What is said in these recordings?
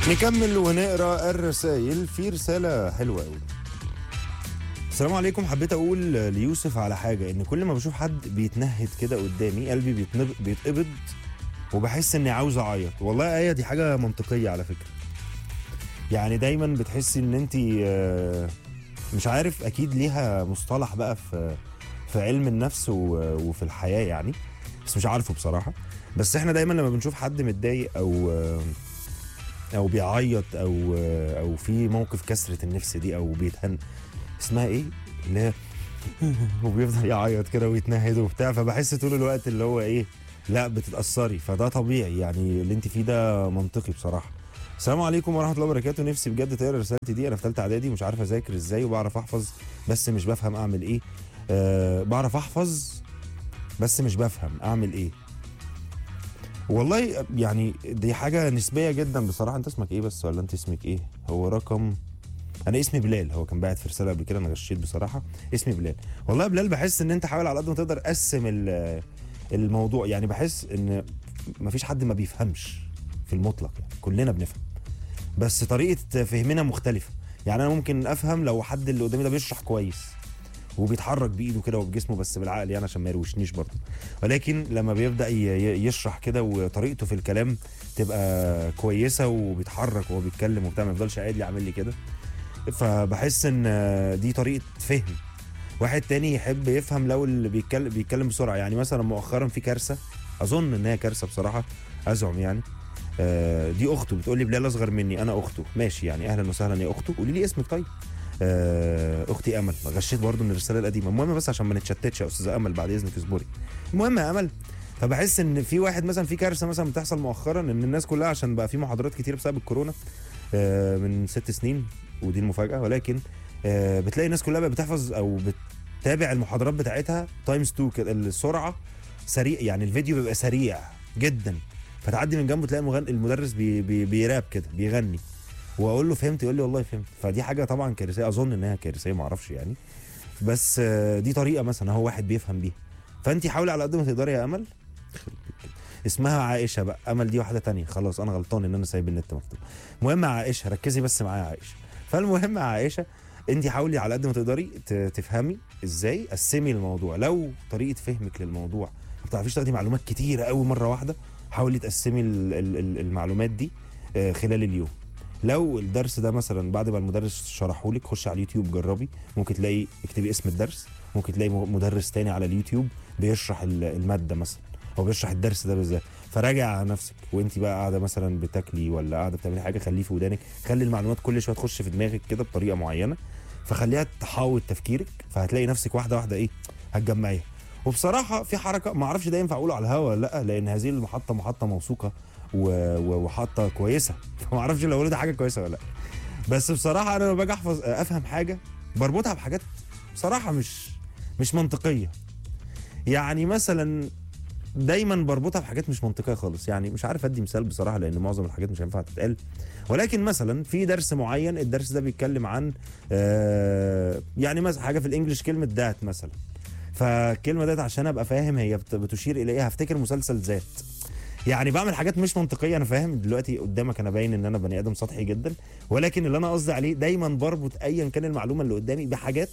نكمل ونقرا الرسائل في رساله حلوه قوي السلام عليكم حبيت اقول ليوسف على حاجه ان كل ما بشوف حد بيتنهد كده قدامي قلبي بيتنب... بيتقبض وبحس اني عاوز اعيط والله ايه دي حاجه منطقيه على فكره يعني دايما بتحسي ان انت مش عارف اكيد ليها مصطلح بقى في في علم النفس و- وفي الحياه يعني بس مش عارفه بصراحه بس احنا دايما لما بنشوف حد متضايق او او بيعيط او او في موقف كسره النفس دي او بيتهن اسمها ايه اللي هي وبيفضل يعيط كده ويتنهد وبتاع فبحس طول الوقت اللي هو ايه لا بتتاثري فده طبيعي يعني اللي انت فيه ده منطقي بصراحه السلام عليكم ورحمه الله وبركاته نفسي بجد تقرا رسالتي دي انا في ثالثه اعدادي ومش عارف اذاكر ازاي وبعرف احفظ بس مش بفهم اعمل ايه أه بعرف احفظ بس مش بفهم اعمل ايه والله يعني دي حاجه نسبيه جدا بصراحه انت اسمك ايه بس ولا انت اسمك ايه هو رقم انا اسمي بلال هو كان باعت في رساله قبل كده انا غشيت بصراحه اسمي بلال والله يا بلال بحس ان انت حاول على قد ما تقدر قسم ال- الموضوع يعني بحس ان مفيش حد ما بيفهمش في المطلق يعني كلنا بنفهم بس طريقه فهمنا مختلفه يعني انا ممكن افهم لو حد اللي قدامي ده بيشرح كويس وبيتحرك بايده كده وبجسمه بس بالعقل يعني عشان ما يروشنيش برضه ولكن لما بيبدا ي- ي- يشرح كده وطريقته في الكلام تبقى كويسه وبيتحرك وهو بيتكلم وبتاع ما يفضلش قاعد لي عامل لي كده فبحس ان دي طريقه فهم واحد تاني يحب يفهم لو اللي بيتكلم بيتكلم بسرعه يعني مثلا مؤخرا في كارثه اظن ان هي كارثه بصراحه ازعم يعني آه، دي اخته بتقول لي بلال اصغر مني انا اخته ماشي يعني اهلا وسهلا يا اخته قولي لي اسمك طيب آه، اختي امل غشيت برضو من الرساله القديمه المهم بس عشان ما نتشتتش يا استاذه امل بعد اذنك اصبري المهم يا امل فبحس ان في واحد مثلا في كارثه مثلا بتحصل مؤخرا ان الناس كلها عشان بقى في محاضرات كتير بسبب الكورونا آه، من ست سنين ودي المفاجاه ولكن آه، بتلاقي الناس كلها بقى بتحفظ او بتتابع المحاضرات بتاعتها تايمز 2 كده السرعه سريع يعني الفيديو بيبقى سريع جدا فتعدي من جنبه تلاقي المغن... المدرس بي... بي... بيراب كده بيغني واقول له فهمت يقول لي والله فهمت فدي حاجه طبعا كارثيه اظن انها كارثيه ما اعرفش يعني بس آه، دي طريقه مثلا هو واحد بيفهم بيها فانت حاولي على قد ما تقدري يا امل يخرب بيت كده. اسمها عائشه بقى امل دي واحده تانية خلاص انا غلطان ان انا سايب النت مفتوح المهم يا عائشه ركزي بس معايا يا عائشه فالمهم يا عائشه انت حاولي على قد ما تقدري ت- تفهمي ازاي قسمي الموضوع لو طريقه فهمك للموضوع ما بتعرفيش تاخدي معلومات كتيره قوي مره واحده حاولي تقسمي ال- ال- ال- المعلومات دي آه، خلال اليوم لو الدرس ده مثلا بعد ما المدرس شرحه لك خش على اليوتيوب جربي ممكن تلاقي اكتبي اسم الدرس ممكن تلاقي م- مدرس تاني على اليوتيوب بيشرح ال- الماده مثلا او بيشرح الدرس ده بالذات فراجع على نفسك وانت بقى قاعده مثلا بتاكلي ولا قاعده بتعملي حاجه خليه في ودانك خلي المعلومات كل شويه تخش في دماغك كده بطريقه معينه فخليها تحاول تفكيرك فهتلاقي نفسك واحده واحده ايه هتجمعيها وبصراحه في حركه ما اعرفش ده ينفع اقوله على الهوا ولا لا لان هذه المحطه محطه موثوقه و- و- ومحطه كويسه فما اعرفش لو اقول ده حاجه كويسه ولا لا بس بصراحه انا لما باجي احفظ افهم حاجه بربطها بحاجات بصراحه مش مش منطقيه يعني مثلا دايما بربطها بحاجات مش منطقيه خالص يعني مش عارف ادي مثال بصراحه لان معظم الحاجات مش هينفع تتقال ولكن مثلا في درس معين الدرس ده بيتكلم عن آه يعني مثلا حاجه في الانجليش كلمه ذات مثلا فالكلمه ديت عشان ابقى فاهم هي بت- بتشير الى ايه هفتكر مسلسل ذات يعني بعمل حاجات مش منطقيه انا فاهم دلوقتي قدامك انا باين ان انا بني ادم سطحي جدا ولكن اللي انا قصدي عليه دايما بربط ايا كان المعلومه اللي قدامي بحاجات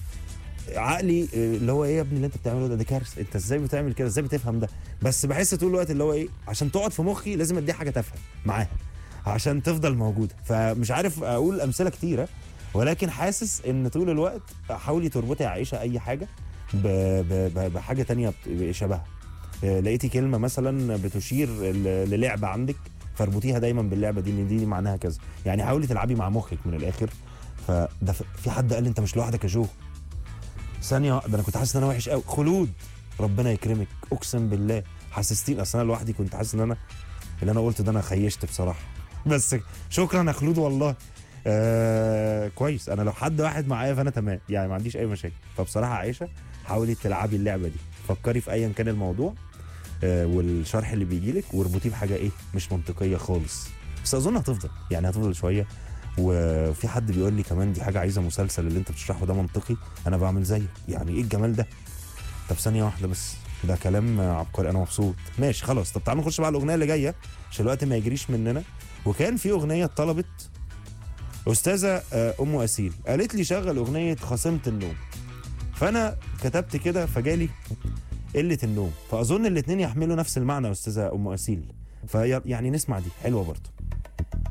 عقلي آه، اللي هو ايه يا ابني اللي انت بتعمله ده ده كارثه انت ازاي بتعمل كده ازاي بتفهم ده بس بحس طول الوقت اللي هو ايه عشان تقعد في مخي لازم ادي حاجه تفهم معاها عشان تفضل موجوده فمش عارف اقول امثله كتيره ولكن حاسس ان طول الوقت حاولي تربطي يا عائشه اي حاجه ب... ب... ب... بحاجه تانية بت- شبهها آه، لقيتي كلمه مثلا بتشير ل- للعبه عندك فاربطيها دايما باللعبه دي ان دي معناها كذا يعني حاولي تلعبي مع مخك من الاخر فده ف- في حد قال لي انت مش لوحدك يا جو ثانيه واحدة، ده انا كنت حاسس ان انا وحش قوي خلود ربنا يكرمك اقسم بالله حسستيني اصل انا لوحدي كنت حاسس ان انا اللي انا قلته ده انا خيشت بصراحه بس شكرا يا خلود والله آه كويس انا لو حد واحد معايا فانا تمام يعني ما عنديش اي مشاكل فبصراحه عائشه حاولي تلعبي اللعبه دي فكري في ايا كان الموضوع آه والشرح اللي بيجي لك واربطيه بحاجه ايه مش منطقيه خالص بس اظن هتفضل يعني هتفضل شويه وفي حد بيقول لي كمان دي حاجه عايزه مسلسل اللي انت بتشرحه ده منطقي انا بعمل زيك يعني ايه الجمال ده طب ثانيه واحده بس ده كلام عبقري انا مبسوط ماشي خلاص طب تعالوا نخش بقى على الاغنيه اللي جايه عشان الوقت ما يجريش مننا وكان في اغنيه اتطلبت استاذه آه، ام اسيل قالت لي شغل اغنيه خصمه النوم فانا كتبت كده فجالي قله النوم فاظن الاثنين يحملوا نفس المعنى يا استاذه ام اسيل فيعني نسمع دي حلوه برضه